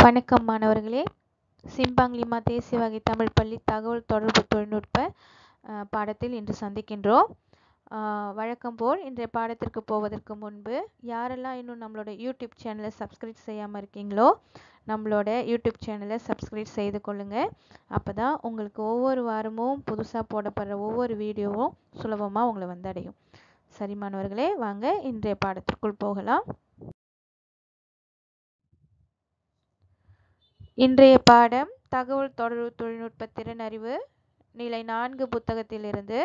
வணக்கம் மாணவர்களே சிம்பாங்லிமா தேசிய வகை தமிழ் பள்ளி தகவல் தொடர்பு தொழில்நுட்ப அஹ், பாடத்தில் இன்று சந்திக்கின்றோம் அஹ், வழக்கம் போல் இன்றைய பாடத்திற்கு போவதற்கு முன்பு யாரெல்லாம் இன்னும் நம்மளோட யூடியூப் சேனலை சப்ஸ்கிரைப் செய்யாமல் இருக்கீங்களோ நம்மளோட யூடியூப் சேனலை சப்ஸ்கிரைப் செய்து கொள்ளுங்க அப்போ தான் உங்களுக்கு ஒவ்வொரு வாரமும் புதுசாக போடப்படுற ஒவ்வொரு வீடியோவும் சுலபமாக உங்களை வந்தடையும் சரி மாணவர்களே வாங்க இன்றைய பாடத்திற்குள் போகலாம் இன்றைய பாடம் தகவல் தொடர்பு தொழில்நுட்ப திறனறிவு நிலை நான்கு புத்தகத்திலிருந்து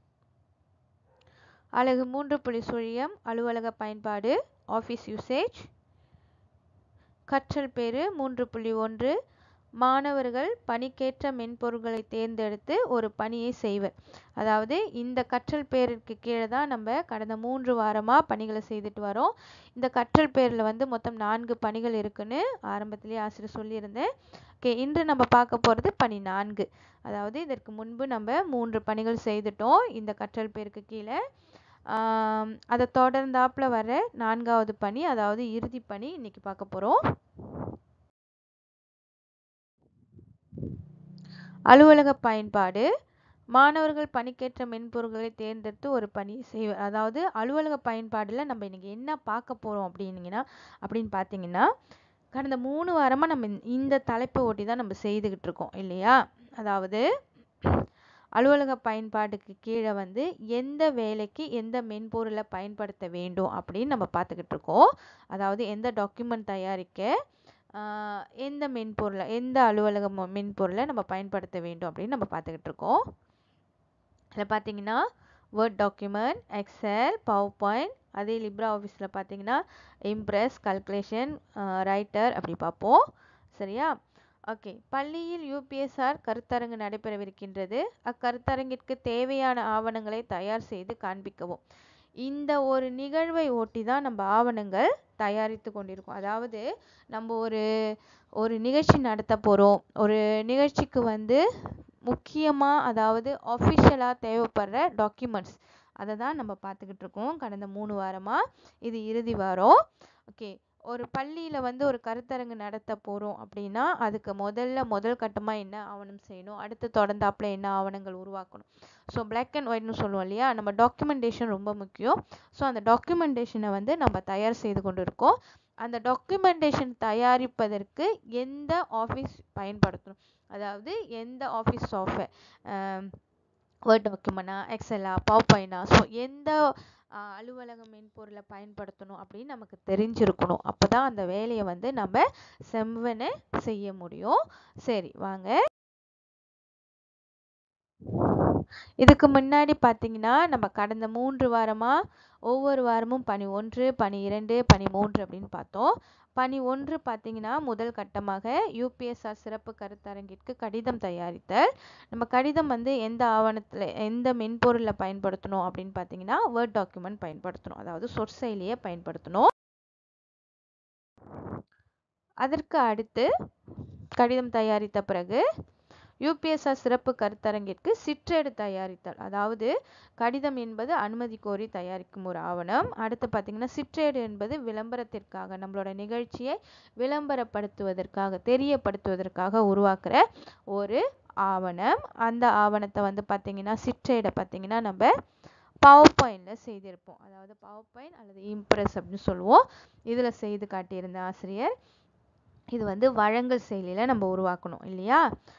அலகு மூன்று புள்ளி சுழியம் அலுவலக பயன்பாடு ஆஃபீஸ் யூசேஜ் கற்றல் பேறு மூன்று புள்ளி ஒன்று மாணவர்கள் பணிக்கேற்ற மென்பொருட்களை தேர்ந்தெடுத்து ஒரு பணியை செய்வர் அதாவது இந்த கற்றல் பேருக்கு கீழே தான் நம்ம கடந்த மூன்று வாரமாக பணிகளை செய்துட்டு வரோம் இந்த கற்றல் பேரில் வந்து மொத்தம் நான்கு பணிகள் இருக்குன்னு ஆரம்பத்திலேயே ஆசிரியர் சொல்லியிருந்தேன் ஓகே இன்று நம்ம பார்க்க போகிறது பணி நான்கு அதாவது இதற்கு முன்பு நம்ம மூன்று பணிகள் செய்துட்டோம் இந்த கற்றல் பேருக்கு கீழே ஆம், அதை தொடர்ந்தாப்புல வர நான்காவது பணி அதாவது இறுதி பணி இன்னைக்கு பார்க்க போகிறோம் அலுவலக பயன்பாடு மாணவர்கள் பணிக்கேற்ற மென்பொருட்களை தேர்ந்தெடுத்து ஒரு பணியை செய்வர் அதாவது அலுவலக பயன்பாடில் நம்ம இன்னைக்கு என்ன பார்க்க போகிறோம் அப்படின்னீங்கன்னா அப்படின்னு பார்த்தீங்கன்னா கடந்த மூணு வாரமாக நம்ம இந்த- இந்த தலைப்பை ஒட்டி தான் நம்ம செய்துக்கிட்டு இருக்கோம் இல்லையா அதாவது அலுவலக பயன்பாட்டுக்கு கீழே வந்து எந்த வேலைக்கு எந்த மென்பொருளை பயன்படுத்த வேண்டும் அப்படின்னு நம்ம பார்த்துக்கிட்டு இருக்கோம் அதாவது எந்த டாக்குமெண்ட் தயாரிக்க ஆஹ், எந்த மென்பொருளை எந்த அலுவலக மொ- மென்பொருளை நம்ம பயன்படுத்த வேண்டும் அப்படின்னு நம்ம பார்த்துக்கிட்டு இருக்கோம் அதில் பார்த்தீங்கன்னா Word document Excel PowerPoint அதே லிப்ரா ஆஃபீஸில் பார்த்தீங்கன்னா இம்ப்ரெஸ் கல்குலேஷன் ரைட்டர் அப்படி பார்ப்போம் சரியா ஓகே பள்ளியில் யூபிஎஸ்ஆர் கருத்தரங்கு நடைபெறவிருக்கின்றது அக்கருத்தரங்கிற்கு தேவையான ஆவணங்களை தயார் செய்து காண்பிக்கவும் இந்த ஒரு நிகழ்வை ஒட்டி தான் நம்ம ஆவணங்கள் தயாரித்து கொண்டிருக்கோம் அதாவது நம்ம ஒரு ஒரு நிகழ்ச்சி நடத்த போகிறோம் ஒரு நிகழ்ச்சிக்கு வந்து முக்கியமாக அதாவது அஃபிஷியலாக தேவைப்படுற டாக்குமெண்ட்ஸ் அதை தான் நம்ம பார்த்துக்கிட்டு இருக்கோம் கடந்த மூணு வாரமாக இது இறுதி வாரம் ஓகே ஒரு பள்ளியில் வந்து ஒரு கருத்தரங்கு நடத்த போகிறோம் அப்படின்னா அதுக்கு முதல்ல முதல் கட்டமாக என்ன ஆவணம் செய்யணும் அடுத்து தொடர்ந்தாப்புல என்ன ஆவணங்கள் உருவாக்கணும் ஸோ பிளாக் அண்ட் ஒயிட்னு சொல்லுவோம் இல்லையா நம்ம டாக்குமெண்டேஷன் ரொம்ப முக்கியம் ஸோ அந்த டாக்குமெண்டேஷனை வந்து நம்ம தயார் செய்து கொண்டு இருக்கோம் அந்த டாக்குமெண்டேஷன் தயாரிப்பதற்கு எந்த ஆஃபீஸ் பயன்படுத்தணும் அதாவது எந்த ஆஃபீஸ் சாஃப்ட்வேர் வேர்ட் டாக்குமெண்டா எக்ஸலா பவர் பாயிண்டா ஸோ எந்த ஆஹ், அலுவலக மென்பொருளை பயன்படுத்தணும் அப்படின்னு நமக்கு தெரிஞ்சிருக்கணும் அப்போ தான் அந்த வேலையை வந்து நம்ம செவ்வன செய்ய முடியும் சரி வாங்க இதுக்கு முன்னாடி பார்த்தீங்கன்னா நம்ம கடந்த மூன்று வாரமாக ஒவ்வொரு வாரமும் பணி ஒன்று பணி இரண்டு பணி மூன்று அப்படின்னு பார்த்தோம் பணி ஒன்று பார்த்தீங்கன்னா முதல் கட்டமாக யூபிஎஸ்ஆர் சிறப்பு கருத்தரங்கிற்கு கடிதம் தயாரித்தல் நம்ம கடிதம் வந்து எந்த ஆவணத்தில் எந்த மென்பொருளில் பயன்படுத்தணும் அப்படின்னு பார்த்தீங்கன்னா வேர்ட் டாக்குமெண்ட் பயன்படுத்தணும் அதாவது சொற்செயலியை பயன்படுத்தணும் அதற்கு அடுத்து கடிதம் தயாரித்த பிறகு யூபிஎஸ்ஆர் சிறப்பு கருத்தரங்கிற்கு சிற்றேடு தயாரித்தல் அதாவது கடிதம் என்பது அனுமதி கோரி தயாரிக்கும் ஒரு ஆவணம் அடுத்து பார்த்தீங்கன்னா சிற்றேடு என்பது விளம்பரத்திற்காக நம்மளோட நிகழ்ச்சியை விளம்பரப்படுத்துவதற்காக தெரியப்படுத்துவதற்காக உருவாக்குற ஒரு ஆவணம் அந்த ஆவணத்தை வந்து பார்த்தீங்கன்னா சிற்றேடை பார்த்தீங்கன்னா நம்ம பவர் பாயிண்டில் செய்திருப்போம் அதாவது பவர் பாயிண்ட் அல்லது இம்ப்ரெஸ் அப்படின்னு சொல்லுவோம் இதில் செய்து காட்டியிருந்த ஆசிரியர் இது வந்து வழங்கல் செயலியில் நம்ம உருவாக்கணும் இல்லையா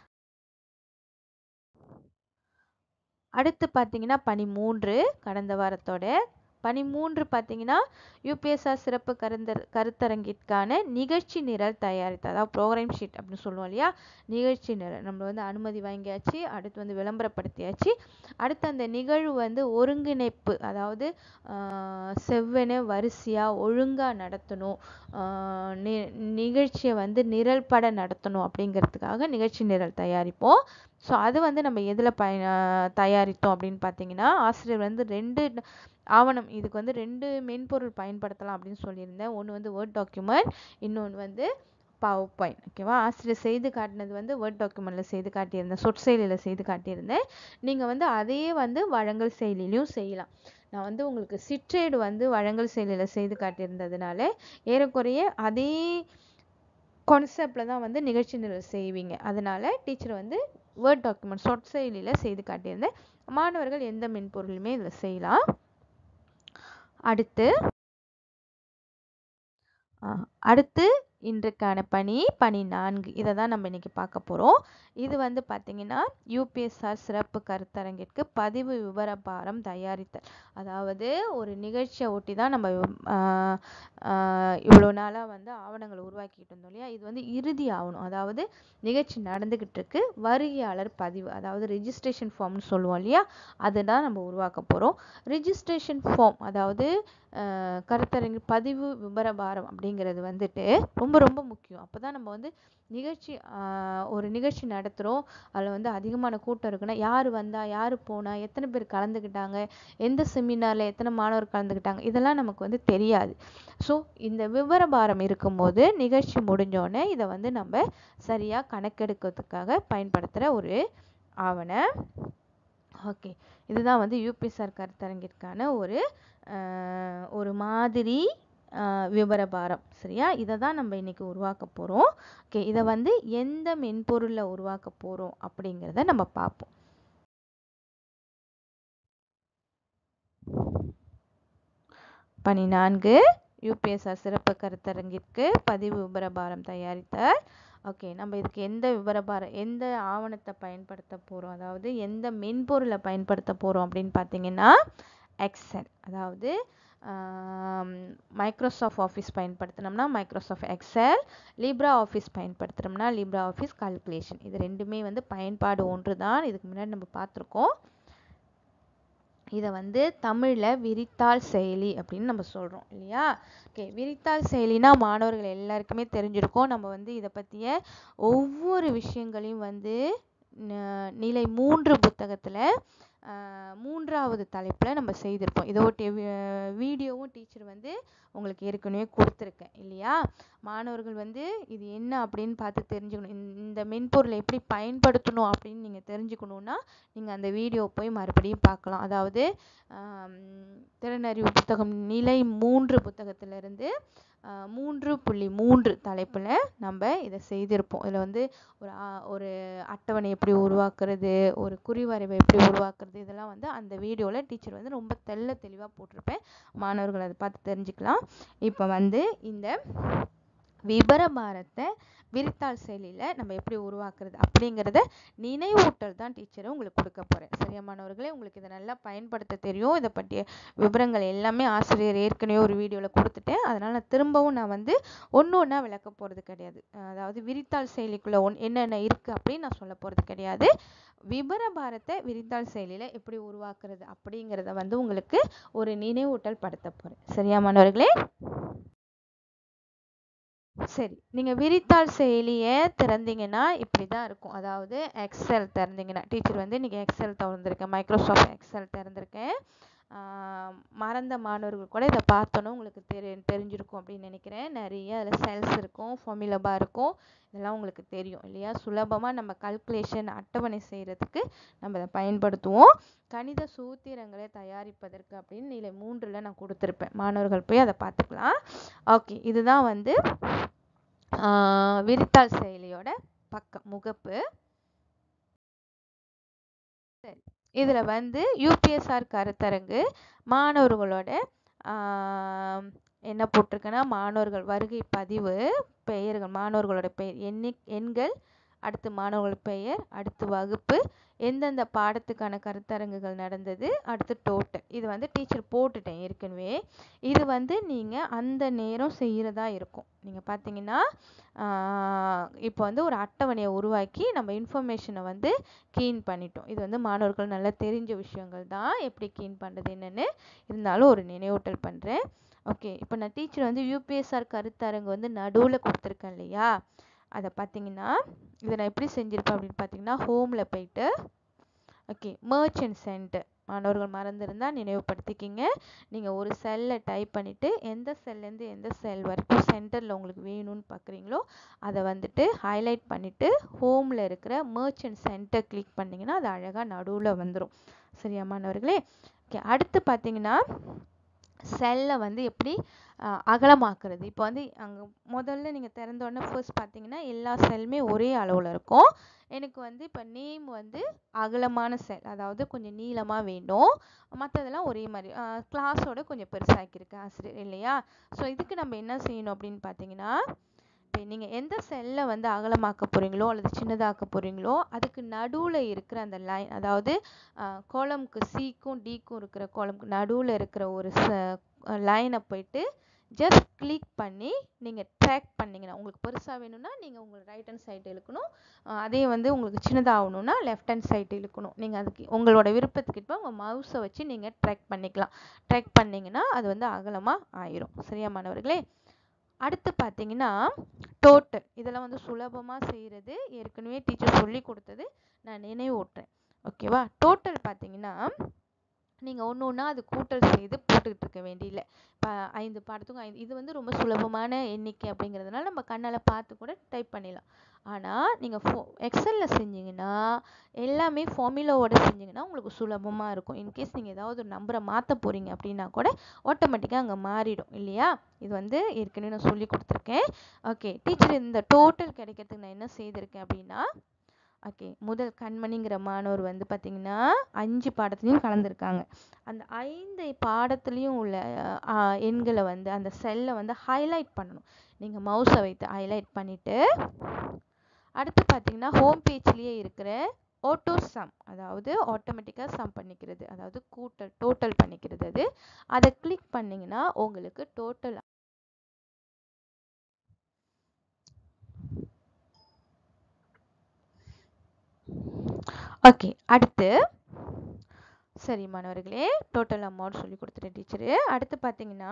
அடுத்து பார்த்தீங்கன்னா பணி மூன்று கடந்த வாரத்தோட பணி மூன்று பார்த்தீங்கன்னா யூபிஎஸ்ஆர் சிறப்பு கருந்தர் கருத்தரங்கிற்கான நிகழ்ச்சி நிரல் தயாரித்து அதாவது ப்ரோக்ராம் ஷீட் அப்படின்னு சொல்லுவோம் இல்லையா நிகழ்ச்சி நிரல் நம்ம வந்து அனுமதி வாங்கியாச்சு அடுத்து வந்து விளம்பரப்படுத்தியாச்சு அடுத்து அந்த நிகழ்வு வந்து ஒருங்கிணைப்பு அதாவது ஆஹ், செவ்வன வரிசையாக ஒழுங்காக நடத்தணும் ஆஹ், நி- நிகழ்ச்சியை வந்து நிரல்பட நடத்தணும் அப்படிங்கிறதுக்காக நிகழ்ச்சி நிரல் தயாரிப்போம் ஸோ அது வந்து நம்ம எதில் பய தயாரித்தோம் அப்படின்னு பார்த்தீங்கன்னா ஆசிரியர் வந்து ரெண்டு ஆவணம் இதுக்கு வந்து ரெண்டு மென்பொருள் பயன்படுத்தலாம் அப்படின்னு சொல்லியிருந்தேன் ஒன்று வந்து வேர்ட் டாக்குமெண்ட் இன்னொன்று வந்து பவர் பாயிண்ட் ஓகேவா ஆசிரியர் செய்து காட்டினது வந்து வேர்ட் டாக்குமெண்ட்டில் செய்து காட்டியிருந்தேன் சொற்செயலியில் செய்து காட்டியிருந்தேன் நீங்கள் வந்து அதையே வந்து வழங்கல் செயலிலையும் செய்யலாம் நான் வந்து உங்களுக்கு சிற்றேடு வந்து வழங்கல் செயலியில் செய்து காட்டியிருந்ததுனால ஏறக்குறைய அதே கான்செப்டில் தான் வந்து நிகழ்ச்சி நிரல் செய்வீங்க அதனால் டீச்சர் வந்து வேர்ட் டாக்குமெண்ட் சொற்செயலியில் செய்து காட்டியிருந்தேன் மாணவர்கள் எந்த மென்பொருளுமே இதில் செய்யலாம் அடுத்து அடுத்து இன்றைக்கான பணி பணி நான்கு இதை தான் நம்ம இன்னைக்கு பார்க்க போகிறோம் இது வந்து பார்த்திங்கன்னா யூபிஎஸ்ஆர் சிறப்பு கருத்தரங்கிற்கு பதிவு விவரப்பாரம் தயாரித்தல் அதாவது ஒரு நிகழ்ச்சியை ஒட்டி தான் நம்ம இவ்வளோ நாளாக வந்து ஆவணங்களை உருவாக்கிட்டு இருந்தோம் இல்லையா இது வந்து இறுதி ஆகணும் அதாவது நிகழ்ச்சி நடந்துக்கிட்டு இருக்கு வருகையாளர் பதிவு அதாவது ரிஜிஸ்ட்ரேஷன் ஃபார்ம்னு சொல்லுவோம் இல்லையா அதுதான் நம்ம உருவாக்க போகிறோம் ரிஜிஸ்ட்ரேஷன் ஃபார்ம் அதாவது கருத்தரங்கு பதிவு விபரபாரம் அப்படிங்கிறது வந்துட்டு ரொம்ப ரொம்ப முக்கியம் அப்போ தான் நம்ம வந்து நிகழ்ச்சி ஒரு நிகழ்ச்சி நடத்துகிறோம் அதில் வந்து அதிகமான கூட்டம் இருக்குன்னா யார் வந்தா யார் போனா எத்தனை பேர் கலந்துக்கிட்டாங்க எந்த செமினாரில் எத்தனை மாணவர் கலந்துக்கிட்டாங்க இதெல்லாம் நமக்கு வந்து தெரியாது ஸோ இந்த விவரபாரம் இருக்கும்போது நிகழ்ச்சி முடிஞ்சோடனே இதை வந்து நம்ம சரியாக கணக்கெடுக்கிறதுக்காக பயன்படுத்துகிற ஒரு ஆவணம் ஓகே இதுதான் வந்து யூபிஎஸ்ஆர் கருத்தரங்கிற்கான ஒரு ஒரு மாதிரி விவரபாரம் சரியா இதை தான் நம்ம இன்னைக்கு உருவாக்க போகிறோம் ஓகே இதை வந்து எந்த மென்பொருளில் உருவாக்க போகிறோம் அப்படிங்கிறத நம்ம பார்ப்போம் பணி நான்கு யூபிஎஸ்ஆர் சிறப்பு கருத்தரங்கிற்கு பதிவு விபரபாரம் தயாரித்தல் ஓகே நம்ம இதுக்கு எந்த விவரபாரம் எந்த ஆவணத்தை பயன்படுத்த போகிறோம் அதாவது எந்த மென்பொருளை பயன்படுத்த போகிறோம் அப்படின்னு பார்த்தீங்கன்னா எக்ஸல் அதாவது மைக்ரோசாஃப்ட் ஆஃபீஸ் பயன்படுத்தினோம்னா மைக்ரோசாஃப்ட் எக்ஸல் லிப்ரா ஆஃபீஸ் பயன்படுத்துகிறோம்னா லிப்ரா ஆஃபீஸ் கால்குலேஷன் இது ரெண்டுமே வந்து பயன்பாடு ஒன்று தான் இதுக்கு முன்னாடி நம்ம பார்த்துருக்கோம் இதை வந்து தமிழில் விரித்தாள் செயலி அப்படின்னு நம்ம சொல்கிறோம் இல்லையா ஓகே விரித்தாள் செயலினா மாணவர்கள் எல்லாருக்குமே தெரிஞ்சிருக்கும் நம்ம வந்து இதை பற்றிய ஒவ்வொரு விஷயங்களையும் வந்து நிலை மூன்று புத்தகத்தில் மூன்றாவது தலைப்பில் நம்ம செய்திருப்போம் இதோடைய வீடியோவும் டீச்சர் வந்து உங்களுக்கு ஏற்கனவே கொடுத்துருக்கேன் இல்லையா மாணவர்கள் வந்து இது என்ன அப்படின்னு பார்த்து தெரிஞ்சுக்கணும் இந்த மென்பொருளை எப்படி பயன்படுத்தணும் அப்படின்னு நீங்கள் தெரிஞ்சுக்கணுன்னா நீங்கள் அந்த வீடியோ போய் மறுபடியும் பார்க்கலாம் அதாவது திறனறிவு புத்தகம் நிலை மூன்று புத்தகத்திலிருந்து மூன்று புள்ளி மூன்று தலைப்பில் நம்ம இதை செய்திருப்போம் இதில் வந்து ஒரு ஒரு அட்டவணை எப்படி உருவாக்குறது ஒரு குறிவரைவை எப்படி உருவாக்குறது இதெல்லாம் வந்து அந்த வீடியோவில் டீச்சர் வந்து ரொம்ப தெள்ள தெளிவாக போட்டிருப்பேன் மாணவர்கள் அதை பார்த்து தெரிஞ்சுக்கலாம் இப்போ வந்து இந்த விபரபாரத்தை விரித்தாள் செயலியில் நம்ம எப்படி உருவாக்குறது அப்படிங்கிறத நினைவூட்டல் தான் டீச்சரும் உங்களுக்கு கொடுக்க போகிறேன் சரியா மாணவர்களே உங்களுக்கு இதை நல்லா பயன்படுத்த தெரியும் இதை பற்றிய விவரங்கள் எல்லாமே ஆசிரியர் ஏற்கனவே ஒரு வீடியோவில் கொடுத்துட்டேன் அதனால் நான் திரும்பவும் நான் வந்து ஒன்று ஒன்றா விளக்க போகிறது கிடையாது அதாவது விரித்தாள் செயலிக்குள்ளே ஒன் என்னென்ன இருக்குது அப்படின்னு நான் சொல்ல போகிறது கிடையாது விபரபாரத்தை விரித்தாள் செயலியில் எப்படி உருவாக்குறது அப்படிங்கிறத வந்து உங்களுக்கு ஒரு நினைவூட்டல் படுத்த போகிறேன் சரியா மாணவர்களே சரி நீங்கள் விரித்தாள் செயலியை திறந்தீங்கன்னா இப்படி தான் இருக்கும் அதாவது எக்ஸல் திறந்தீங்கன்னா டீச்சர் வந்து இன்றைக்கி எக்ஸல் திறந்திருக்கேன் மைக்ரோசாஃப்ட் எக்ஸல் திறந்திருக்கேன் மறந்த மாணவர்கள் கூட இதை பார்த்தோன்னே உங்களுக்கு தெரி தெரிஞ்சிருக்கும் அப்படின்னு நினைக்கிறேன் நிறைய அதில் செல்ஸ் இருக்கும் ஃபார்முலா இருக்கும் இதெல்லாம் உங்களுக்கு தெரியும் இல்லையா சுலபமாக நம்ம கல்குலேஷன் அட்டவணை செய்கிறதுக்கு நம்ம இதை பயன்படுத்துவோம் கணித சூத்திரங்களை தயாரிப்பதற்கு அப்படின்னு நிலை மூன்றில் நான் கொடுத்துருப்பேன் மாணவர்கள் போய் அதை பார்த்துக்கலாம் ஓகே இதுதான் வந்து விரித்தாள் செயலியோட பக்கம் முகப்பு சரி இதில் வந்து யூபிஎஸ்ஆர் கருத்தரங்கு மாணவர்களோட என்ன போட்டிருக்குன்னா மாணவர்கள் வருகை பதிவு பெயர்கள் மாணவர்களோட பெயர் எண்ணி எண்கள் அடுத்து மாணவர்கள் பெயர் அடுத்து வகுப்பு எந்தெந்த பாடத்துக்கான கருத்தரங்குகள் நடந்தது அடுத்து டோட்டல் இது வந்து டீச்சர் போட்டுட்டேன் ஏற்கனவே இது வந்து நீங்கள் அந்த நேரம் செய்கிறதா இருக்கும் நீங்கள் பார்த்தீங்கன்னா இப்போ வந்து ஒரு அட்டவணையை உருவாக்கி நம்ம இன்ஃபர்மேஷனை வந்து கீன் பண்ணிட்டோம் இது வந்து மாணவர்கள் நல்லா தெரிஞ்ச விஷயங்கள் தான் எப்படி கீன் பண்ணுறது என்னென்னு இருந்தாலும் ஒரு நினைவூட்டல் பண்ணுறேன் ஓகே இப்போ நான் டீச்சர் வந்து யூபிஎஸ்ஆர் கருத்தரங்கு வந்து நடுவில் கொடுத்துருக்கேன் இல்லையா அதை பார்த்தீங்கன்னா இதை நான் எப்படி செஞ்சுருப்பேன் அப்படின்னு பார்த்தீங்கன்னா ஹோமில் போயிட்டு ஓகே மர்ச்சன்ட் சென்டர் மாணவர்கள் மறந்துருந்தால் நினைவுபடுத்திக்கிங்க நீங்கள் ஒரு செல்லை டைப் பண்ணிவிட்டு எந்த செல்லேருந்து எந்த செல் வரைக்கும் சென்டரில் உங்களுக்கு வேணும்னு பார்க்குறீங்களோ அதை வந்துட்டு ஹைலைட் பண்ணிவிட்டு ஹோமில் இருக்கிற மர்ச்சன்ட் சென்டர் கிளிக் பண்ணிங்கன்னா அது அழகாக நடுவில் வந்துடும் சரியா மாணவர்களே ஓகே அடுத்து பார்த்தீங்கன்னா செல்லை வந்து எப்படி அஹ், அகலமாக்குறது இப்போ வந்து அங்கே முதல்ல நீங்கள் திறந்த உடனே ஃபர்ஸ்ட் பார்த்தீங்கன்னா எல்லா செல்லுமே ஒரே அளவில் இருக்கும் எனக்கு வந்து இப்போ நேம் வந்து அகலமான செல் அதாவது கொஞ்சம் நீளமாக வேண்டும் மற்றதெல்லாம் ஒரே மாதிரி கிளாஸோட கொஞ்சம் பெருசாக்கியிருக்கேன் ஆசிரியர் இல்லையா ஸோ இதுக்கு நம்ம என்ன செய்யணும் அப்படின்னு பார்த்தீங்கன்னா இப்போ நீங்கள் எந்த செல்லை வந்து அகலமாக்க போகிறீங்களோ அல்லது சின்னதாக்க போகிறீங்களோ அதுக்கு நடுவில் இருக்கிற அந்த லைன் அதாவது கோலம்க்கு சிக்கும் டிக்கும் இருக்கிற கோலம்க்கு நடுவில் இருக்கிற ஒரு ச லைனை போயிட்டு ஜஸ்ட் கிளிக் பண்ணி நீங்கள் ட்ராக் பண்ணிங்கன்னா உங்களுக்கு பெருசாக வேணும்னா நீங்கள் உங்களுக்கு ரைட் ஹேண்ட் சைடு இழுக்கணும் அஹ் அதே வந்து உங்களுக்கு சின்னதாகணும்னா லெஃப்ட் ஹேண்ட் சைடு இழுக்கணும் நீங்கள் அதுக்கு உங்களோட விருப்பத்துக்கு உங்கள் மவுஸை வச்சு நீங்கள் ட்ராக் பண்ணிக்கலாம் ட்ராக் பண்ணிங்கன்னா அது வந்து அகலமாக ஆயிரும் சரியா மாணவர்களே அடுத்து பார்த்தீங்கன்னா டோட்டல் இதெல்லாம் வந்து சுலபமாக செய்கிறது ஏற்கனவே டீச்சர் சொல்லி கொடுத்தது நான் நினைவூட்டுறேன் ஓகேவா டோட்டல் பார்த்தீங்கன்னா நீங்கள் ஒன்று ஒன்றா அது கூட்டல் செய்து போட்டுக்கிட்டு இருக்க வேண்டியதில்லை இப்போ ஐந்து பாடத்துக்கும் ஐந்து இது வந்து ரொம்ப சுலபமான எண்ணிக்கை அப்படிங்கிறதுனால நம்ம கண்ணால் பார்த்து கூட டைப் பண்ணிடலாம் ஆனால் நீங்கள் ஃபோ எக்ஸலில் செஞ்சீங்கன்னா எல்லாமே ஃபார்முலாவோட செஞ்சீங்கன்னா உங்களுக்கு சுலபமாக இருக்கும் இன்கேஸ் நீங்கள் ஏதாவது ஒரு நம்பரை மாற்ற போகிறீங்க அப்படின்னா கூட ஆட்டோமேட்டிக்காக அங்கே மாறிடும் இல்லையா இது வந்து ஏற்கனவே நான் சொல்லி கொடுத்துருக்கேன் ஓகே டீச்சர் இந்த டோட்டல் கிடைக்கிறதுக்கு நான் என்ன செய்திருக்கேன் அப்படின்னா ஓகே முதல் கண்மணிங்கிற மாணவர் வந்து பார்த்தீங்கன்னா அஞ்சு பாடத்துலையும் கலந்துருக்காங்க அந்த ஐந்து பாடத்துலேயும் உள்ள அஹ், எண்களை வந்து அந்த செல்லை வந்து ஹைலைட் பண்ணணும் நீங்கள் மவுஸை வைத்து ஹைலைட் பண்ணிவிட்டு அடுத்து பார்த்தீங்கன்னா ஹோம் பேஜ்லேயே இருக்கிற ஆட்டோ சம் அதாவது ஆட்டோமேட்டிக்காக சம் பண்ணிக்கிறது அதாவது கூட்டல் டோட்டல் பண்ணிக்கிறது அது அதை கிளிக் பண்ணிங்கன்னா உங்களுக்கு டோட்டல் ஓகே அடுத்து சரி மாணவர்களே டோட்டல் அமௌண்ட் சொல்லி கொடுத்துட்டேன் டீச்சரு அடுத்து பார்த்தீங்கன்னா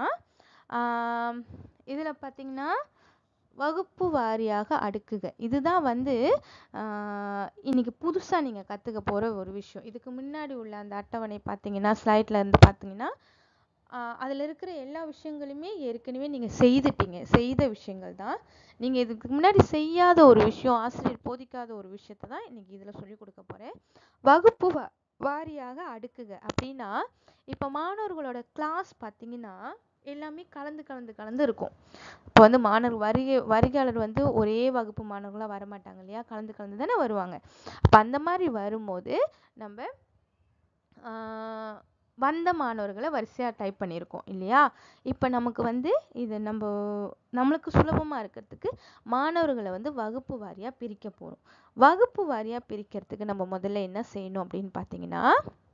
இதில் பார்த்தீங்கன்னா வகுப்பு வாரியாக அடுக்குக இதுதான் வந்து ஆஹ், இன்னைக்கு புதுசாக நீங்கள் கற்றுக்க போகிற ஒரு விஷயம் இதுக்கு முன்னாடி உள்ள அந்த அட்டவணை பார்த்தீங்கன்னா ஸ்லைடில் இருந்து பார்த்தீங்கன்னா அதில் இருக்கிற எல்லா விஷயங்களுமே ஏற்கனவே நீங்கள் செய்துட்டீங்க செய்த விஷயங்கள் தான் நீங்கள் இதுக்கு முன்னாடி செய்யாத ஒரு விஷயம் ஆசிரியர் போதிக்காத ஒரு விஷயத்தை தான் இன்னைக்கு இதில் சொல்லி கொடுக்க போகிறேன் வகுப்பு வா வாரியாக அடுக்குக அப்படின்னா இப்போ மாணவர்களோட கிளாஸ் பார்த்தீங்கன்னா எல்லாமே கலந்து கலந்து கலந்து இருக்கும் இப்போ வந்து மாணவர் வருகை வருகையாளர் வந்து ஒரே வகுப்பு மாணவர்களாக வரமாட்டாங்க இல்லையா கலந்து கலந்து தானே வருவாங்க அப்போ அந்த மாதிரி வரும்போது நம்ம ஆஹ், வந்த மாணவர்களை வரிசையாக டைப் பண்ணியிருக்கோம் இல்லையா இப்போ நமக்கு வந்து இது நம்ம நம்மளுக்கு சுலபமாக இருக்கிறதுக்கு மாணவர்களை வந்து வகுப்பு வாரியாக பிரிக்க போகிறோம் வகுப்பு வாரியாக பிரிக்கிறதுக்கு நம்ம முதல்ல என்ன செய்யணும் அப்படின்னு பார்த்தீங்கன்னா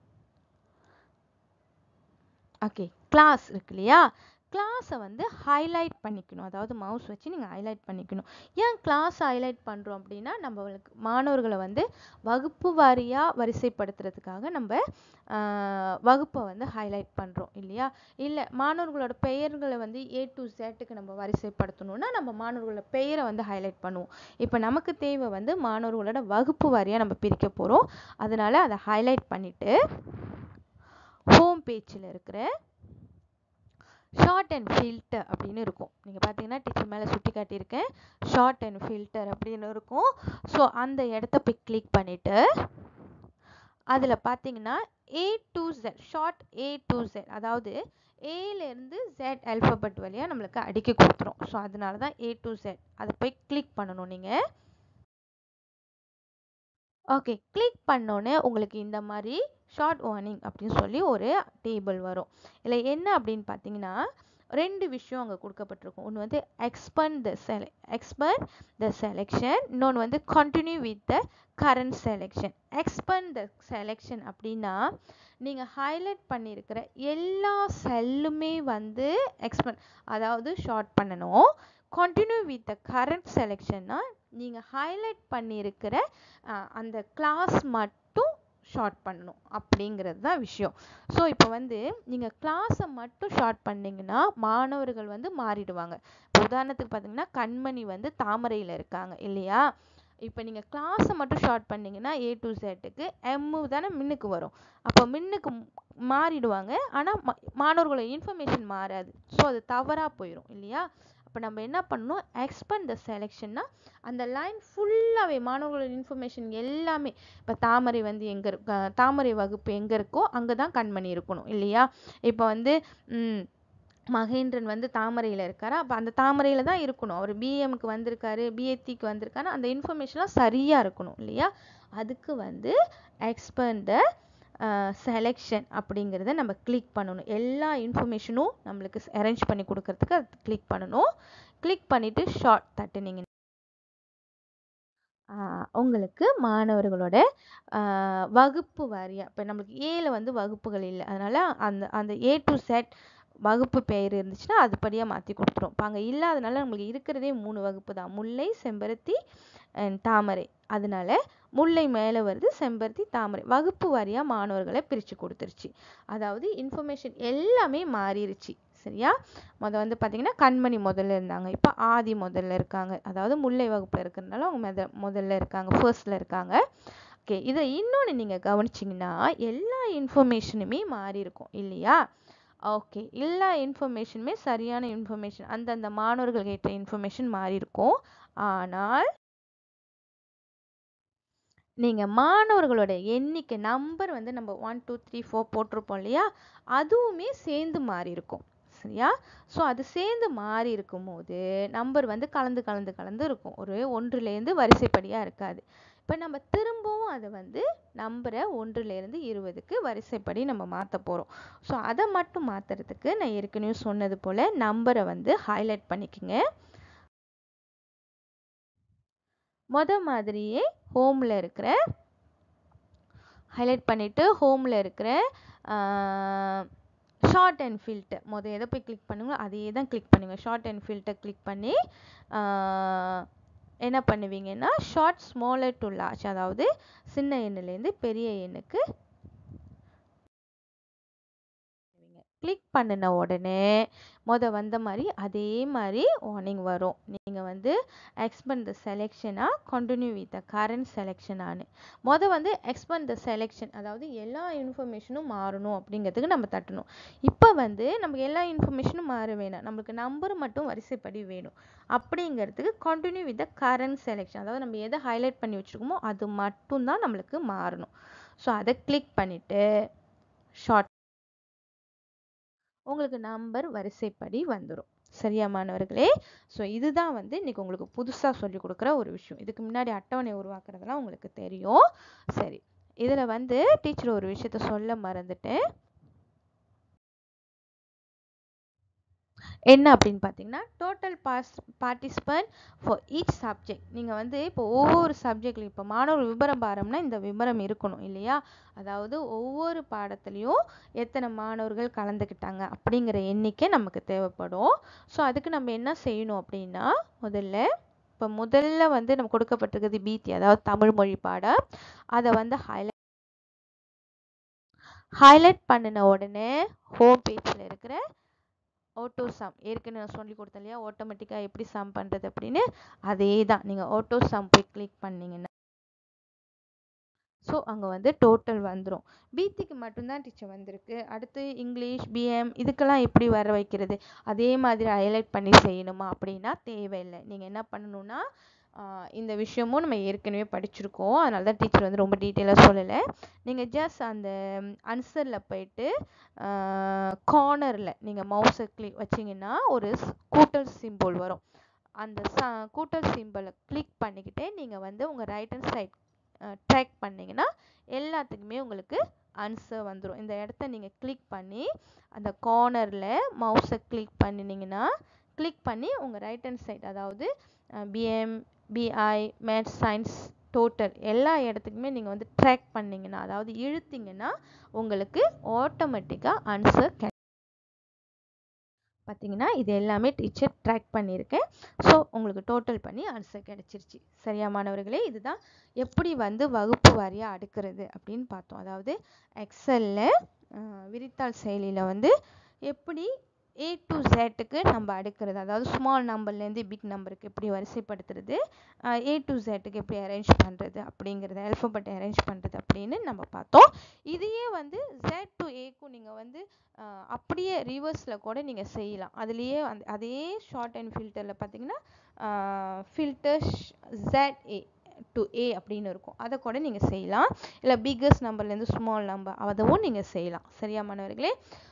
ஓகே கிளாஸ் இருக்கு இல்லையா கிளாஸை வந்து ஹைலைட் பண்ணிக்கணும் அதாவது மவுஸ் வச்சு நீங்கள் ஹைலைட் பண்ணிக்கணும் ஏன் கிளாஸ் ஹைலைட் பண்ணுறோம் அப்படின்னா நம்மளுக்கு மாணவர்களை வந்து வகுப்பு வாரியாக வரிசைப்படுத்துறதுக்காக நம்ம ஆஹ், வகுப்பை வந்து ஹைலைட் பண்ணுறோம் இல்லையா இல்லை மாணவர்களோட பெயர்களை வந்து ஏ டு க்கு நம்ம வரிசைப்படுத்தணும்னா நம்ம மாணவர்களோட பெயரை வந்து ஹைலைட் பண்ணுவோம் இப்போ நமக்கு தேவை வந்து மாணவர்களோட வகுப்பு வாரியாக நம்ம பிரிக்க போகிறோம் அதனால அதை ஹைலைட் பண்ணிவிட்டு ஹோம் பேஜில் இருக்கிற ஷார்ட் அண்ட் ஃபில்டர் அப்படின்னு இருக்கும் நீங்கள் பார்த்தீங்கன்னா டீச்சர் மேலே சுட்டி காட்டியிருக்கேன் ஷார்ட் அண்ட் ஃபில்டர் அப்படின்னு இருக்கும் ஸோ அந்த இடத்த போய் கிளிக் பண்ணிவிட்டு அதில் பார்த்தீங்கன்னா A to Z sort A to Z அதாவது ஏலேருந்து ஜெட் அல்ஃபபெட் வழியாக நம்மளுக்கு அடுக்கி கொடுத்துரும் ஸோ அதனால தான் ஏ டு ஜெட் அதை போய் கிளிக் பண்ணணும் நீங்கள் ஓகே கிளிக் பண்ணோன்னே உங்களுக்கு இந்த மாதிரி ஷார்ட் வார்னிங் அப்படின்னு சொல்லி ஒரு டேபிள் வரும் இதில் என்ன அப்படின்னு பார்த்தீங்கன்னா ரெண்டு விஷயம் அங்கே கொடுக்கப்பட்டிருக்கும் ஒன்று வந்து எக்ஸ்பண்ட் த செல எக்ஸ்பண்ட் த செலெக்ஷன் இன்னொன்று வந்து continue with the current selection expand the selection அப்படின்னா நீங்கள் ஹைலைட் பண்ணியிருக்கிற எல்லா செல்லுமே வந்து எக்ஸ்பண்ட் அதாவது ஷார்ட் பண்ணணும் கண்டினியூ வித் த கரண்ட் செலெக்ஷன்னா நீங்கள் ஹைலைட் பண்ணியிருக்கிற அஹ், அந்த கிளாஸ் மட்டும் ஷார்ட் பண்ணணும் அப்படிங்கிறது தான் விஷயம் ஸோ இப்போ வந்து நீங்கள் கிளாஸை மட்டும் ஷார்ட் பண்ணீங்கன்னா மாணவர்கள் வந்து மாறிடுவாங்க இப்போ உதாரணத்துக்கு பார்த்தீங்கன்னா கண்மணி வந்து தாமரையில் இருக்காங்க இல்லையா இப்போ நீங்கள் கிளாஸை மட்டும் ஷார்ட் பண்ணீங்கன்னா ஏ டு செட்டுக்கு எம்மு தானே மின்னுக்கு வரும் அப்போ மின்னுக்கு ம்- மாறிடுவாங்க ஆனால் மாணவர்களோட இன்ஃபர்மேஷன் மாறாது ஸோ அது தவறாக போயிடும் இல்லையா அப்போ நம்ம என்ன பண்ணணும் எக்ஸ்பண்ட் த செலெக்ஷன்னா அந்த லைன் ஃபுல்லாகவே மாணவர்களோட இன்ஃபர்மேஷன் எல்லாமே இப்போ தாமரை வந்து எங்கே இருக்கு தாமரை வகுப்பு எங்கே இருக்கோ அங்கே தான் கண்மணி இருக்கணும் இல்லையா இப்போ வந்து ம், மகேந்திரன் வந்து தாமரையில் இருக்காரா அப்போ அந்த தாமரையில் தான் இருக்கணும் அவர் பிஎம்க்கு வந்திருக்காரு பிஏத்திக்கு வந்திருக்காரு அந்த இன்ஃபர்மேஷன்லாம் சரியாக இருக்கணும் இல்லையா அதுக்கு வந்து எக்ஸ்பெண்ட் த செலெக்ஷன் அப்படிங்கிறத நம்ம கிளிக் பண்ணணும் எல்லா இன்ஃபர்மேஷனும் நம்மளுக்கு அரேஞ்ச் பண்ணி கொடுக்கறதுக்கு அது கிளிக் பண்ணணும் கிளிக் பண்ணிவிட்டு ஷார்ட் தட்டுனீங்க உங்களுக்கு மாணவர்களோட வகுப்பு வாரியாக இப்போ நம்மளுக்கு ஏல வந்து வகுப்புகள் இல்லை அதனால் அந்த அந்த ஏ டு செட் வகுப்பு பெயர் இருந்துச்சுன்னா அதுபடியாக மாற்றி கொடுத்துரும் இப்போ அங்கே இல்லாதனால நம்மளுக்கு இருக்கிறதே மூணு வகுப்பு தான் முல்லை செம்பருத்தி தாமரை அதனால முல்லை மேலே வருது செம்பருத்தி தாமரை வகுப்பு வாரியாக மாணவர்களை பிரித்து கொடுத்துருச்சு அதாவது இன்ஃபர்மேஷன் எல்லாமே மாறிடுச்சு சரியா முத வந்து பார்த்தீங்கன்னா கண்மணி முதல்ல இருந்தாங்க இப்போ ஆதி முதல்ல இருக்காங்க அதாவது முல்லை வகுப்பில் இருக்கிறதுனால அவங்க முத முதல்ல இருக்காங்க ஃபர்ஸ்டில் இருக்காங்க ஓகே இதை இன்னொன்று நீங்கள் கவனிச்சிங்கன்னா எல்லா இன்ஃபர்மேஷனுமே மாறி இருக்கும் இல்லையா ஓகே எல்லா இன்ஃபர்மேஷனுமே சரியான இன்ஃபர்மேஷன் அந்தந்த மாணவர்கள் கேட்ட இன்ஃபர்மேஷன் மாறி இருக்கும் ஆனால் நீங்கள் மாணவர்களோட எண்ணிக்கை நம்பர் வந்து நம்ம ஒன் டூ த்ரீ ஃபோர் போட்டிருப்போம் இல்லையா அதுவுமே சேர்ந்து மாறி இருக்கும் சரியா ஸோ அது சேர்ந்து மாறி இருக்கும்போது நம்பர் வந்து கலந்து கலந்து கலந்து இருக்கும் ஒரு ஒன்றுலேருந்து வரிசைப்படியாக இருக்காது இப்போ நம்ம திரும்பவும் அதை வந்து நம்பரை ஒன்றுலேருந்து இருபதுக்கு வரிசைப்படி நம்ம மாற்ற போகிறோம் ஸோ அதை மட்டும் மாற்றுறதுக்கு நான் ஏற்கனவே சொன்னது போல் நம்பரை வந்து ஹைலைட் பண்ணிக்கோங்க மொத மாதிரியே ஹோமில் இருக்கிற ஹைலைட் பண்ணிவிட்டு ஹோமில் இருக்கிற ஷார்ட் அண்ட் ஃபில்டர் மொதல் எதை போய் கிளிக் பண்ணுங்களோ அதே தான் கிளிக் பண்ணுங்கள் ஷார்ட் அண்ட் ஃபில்டர் கிளிக் பண்ணி என்ன பண்ணுவீங்கன்னா ஷார்ட் ஸ்மாலர் டு லார்ஜ் அதாவது சின்ன எண்ணுலேருந்து பெரிய எண்ணுக்கு கிளிக் பண்ணின உடனே மொத வந்த மாதிரி அதே மாதிரி வார்னிங் வரும் நீங்கள் வந்து எக்ஸ்பெண்ட் த செலெக்ஷனாக கண்டினியூ வித் த கரண்ட் செலெக்ஷனானு மொத வந்து எக்ஸ்பெண்ட் த செலெக்ஷன் அதாவது எல்லா இன்ஃபர்மேஷனும் மாறணும் அப்படிங்கிறதுக்கு நம்ம தட்டணும் இப்போ வந்து நமக்கு எல்லா இன்ஃபர்மேஷனும் மாற வேணாம் நம்மளுக்கு நம்பர் மட்டும் வரிசைப்படி வேணும் அப்படிங்கிறதுக்கு continue with the current selection அதாவது நம்ம எதை ஹைலைட் பண்ணி வச்சுருக்கோமோ அது மட்டும்தான் நம்மளுக்கு மாறணும் ஸோ அதை கிளிக் பண்ணிவிட்டு ஷார்ட் உங்களுக்கு நம்பர் வரிசைப்படி வந்துடும் சரியா மாணவர்களே ஸோ இதுதான் வந்து இன்னைக்கு உங்களுக்கு புதுசாக சொல்லி கொடுக்குற ஒரு விஷயம் இதுக்கு முன்னாடி அட்டவணை உருவாக்குறதெல்லாம் உங்களுக்கு தெரியும் சரி இதில் வந்து டீச்சர் ஒரு விஷயத்த சொல்ல மறந்துட்டேன் என்ன அப்படின்னு பார்த்தீங்கன்னா total pass participant for each subject நீங்கள் வந்து இப்போ ஒவ்வொரு சப்ஜெக்ட்லையும் இப்போ மாணவர் விபரம் பாரம்னா இந்த விபரம் இருக்கணும் இல்லையா அதாவது ஒவ்வொரு பாடத்துலேயும் எத்தனை மாணவர்கள் கலந்துக்கிட்டாங்க அப்படிங்கிற எண்ணிக்கை நமக்கு தேவைப்படும் ஸோ அதுக்கு நம்ம என்ன செய்யணும் அப்படின்னா முதல்ல இப்போ முதல்ல வந்து நம்ம கொடுக்கப்பட்டிருக்கிறது பிடி அதாவது தமிழ் மொழி பாடம் அதை வந்து ஹைலைட் ஹைலைட் பண்ணின உடனே ஹோம் பேஜில் இருக்கிற ஆட்டோ சம் ஏற்கனவே நான் சொல்லி கொடுத்தேன் இல்லையா ஆட்டோமேட்டிக்காக எப்படி சம் பண்ணுறது அப்படின்னு அதே தான் நீங்கள் ஆட்டோ சம் போய் கிளிக் பண்ணிங்கன்னா ஸோ அங்கே வந்து டோட்டல் வந்துடும் பிடிக்கு மட்டும்தான் டீச்சர் வந்திருக்கு அடுத்து இங்கிலீஷ் பிஎம் இதுக்கெல்லாம் எப்படி வர வைக்கிறது அதே மாதிரி ஹைலைட் பண்ணி செய்யணுமா அப்படின்னா தேவையில்லை நீங்கள் என்ன பண்ணணும்னா இந்த விஷயமும் நம்ம ஏற்கனவே படிச்சிருக்கோம் அதனால தான் டீச்சர் வந்து ரொம்ப டீட்டெயிலாக சொல்லலை நீங்கள் ஜஸ்ட் அந்த ஆன்சரில் போயிட்டு கார்னரில் நீங்கள் மவுஸை கிளிக் வச்சிங்கன்னா ஒரு கூட்டல் சிம்பிள் வரும் அந்த ச கூட்டல் சிம்பிளை கிளிக் பண்ணிக்கிட்டே நீங்கள் வந்து உங்கள் ரைட் ஹேண்ட் சைட் ட்ராக் பண்ணிங்கன்னா எல்லாத்துக்குமே உங்களுக்கு ஆன்சர் வந்துடும் இந்த இடத்த நீங்கள் கிளிக் பண்ணி அந்த கார்னரில் மவுஸை கிளிக் பண்ணினீங்கன்னா கிளிக் பண்ணி உங்கள் ரைட் ஹேண்ட் சைட் அதாவது PM PI maths science total எல்லா இடத்துக்குமே நீங்கள் வந்து ட்ராக் பண்ணிங்கன்னா அதாவது இழுத்தீங்கன்னா உங்களுக்கு ஆட்டோமேட்டிக்காக ஆன்சர் கே பார்த்தீங்கன்னா இது எல்லாமே டீச்சர் ட்ராக் பண்ணியிருக்கேன் ஸோ உங்களுக்கு டோட்டல் பண்ணி ஆன்சர் கிடச்சிருச்சு சரியா மாணவர்களே இதுதான் எப்படி வந்து வகுப்பு வாரியாக அடுக்கிறது அப்படின்னு பார்த்தோம் அதாவது எக்ஸலில் விரித்தாள் செயலியில் வந்து எப்படி ஏ டு ஜெட்டுக்கு நம்ம அடுக்கிறது அதாவது ஸ்மால் நம்பர்லேருந்து பிக் நம்பருக்கு எப்படி வரிசைப்படுத்துறது ஏ டு ஜெட்டுக்கு எப்படி அரேஞ்ச் பண்ணுறது அப்படிங்கிறத அல்ஃபபெட் அரேஞ்ச் பண்ணுறது அப்படின்னு நம்ம பார்த்தோம் இதையே வந்து ஜெட் டு ஏக்கும் நீங்கள் வந்து அப்படியே ரிவர்ஸில் கூட நீங்கள் செய்யலாம் அதுலேயே அந்த அதே ஷார்ட் அண்ட் ஃபில்டரில் பார்த்தீங்கன்னா filter jet A to A அப்படின்னு இருக்கும் அதை கூட நீங்கள் செய்யலாம் இல்லை பிக்கஸ்ட் நம்பர்லேருந்து ஸ்மால் நம்பர் அதுவும் நீங்கள் செய்யலாம் சரியா மாணவர்களே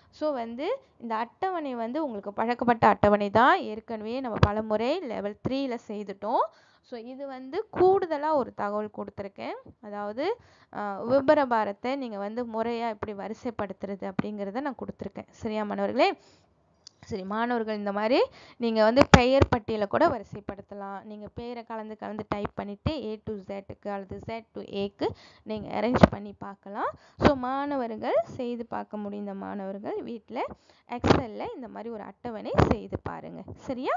ஸோ வந்து இந்த அட்டவணை வந்து உங்களுக்கு பழக்கப்பட்ட அட்டவணை தான் ஏற்கனவே நம்ம பலமுறை லெவல் த்ரீயில் செய்துட்டோம் ஸோ இது வந்து கூடுதலாக ஒரு தகவல் கொடுத்துருக்கேன் அதாவது ஆஹ், விபர பாரத்தை நீங்கள் வந்து முறையாக எப்படி வரிசைப்படுத்துறது அப்படிங்கிறத நான் கொடுத்துருக்கேன் சரியா மாணவர்களே சரி மாணவர்கள் இந்த மாதிரி நீங்கள் வந்து பெயர் பட்டியலை கூட வரிசைப்படுத்தலாம் நீங்கள் பெயரை கலந்து கலந்து டைப் பண்ணிவிட்டு ஏ டு ஜெட்டுக்கு அல்லது ஜெட் டு ஏக்கு நீங்கள் அரேஞ்ச் பண்ணி பார்க்கலாம் ஸோ மாணவர்கள் செய்து பார்க்க முடிந்த மாணவர்கள் வீட்டில் எக்ஸலில் இந்த மாதிரி ஒரு அட்டவணை செய்து பாருங்கள் சரியா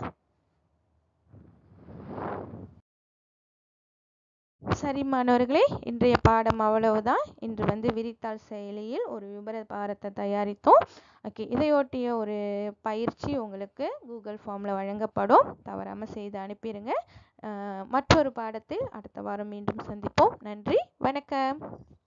சரி மாணவர்களே இன்றைய பாடம் அவ்வளவுதான் இன்று வந்து விரித்தாள் செயலியில் ஒரு விபர பாரத்தை தயாரித்தோம் ஓகே இதையொட்டிய ஒரு பயிற்சி உங்களுக்கு கூகுள் ஃபார்மில் வழங்கப்படும் தவறாமல் செய்து அனுப்பிடுங்க அஹ் மற்றொரு பாடத்தில் அடுத்த வாரம் மீண்டும் சந்திப்போம் நன்றி வணக்கம்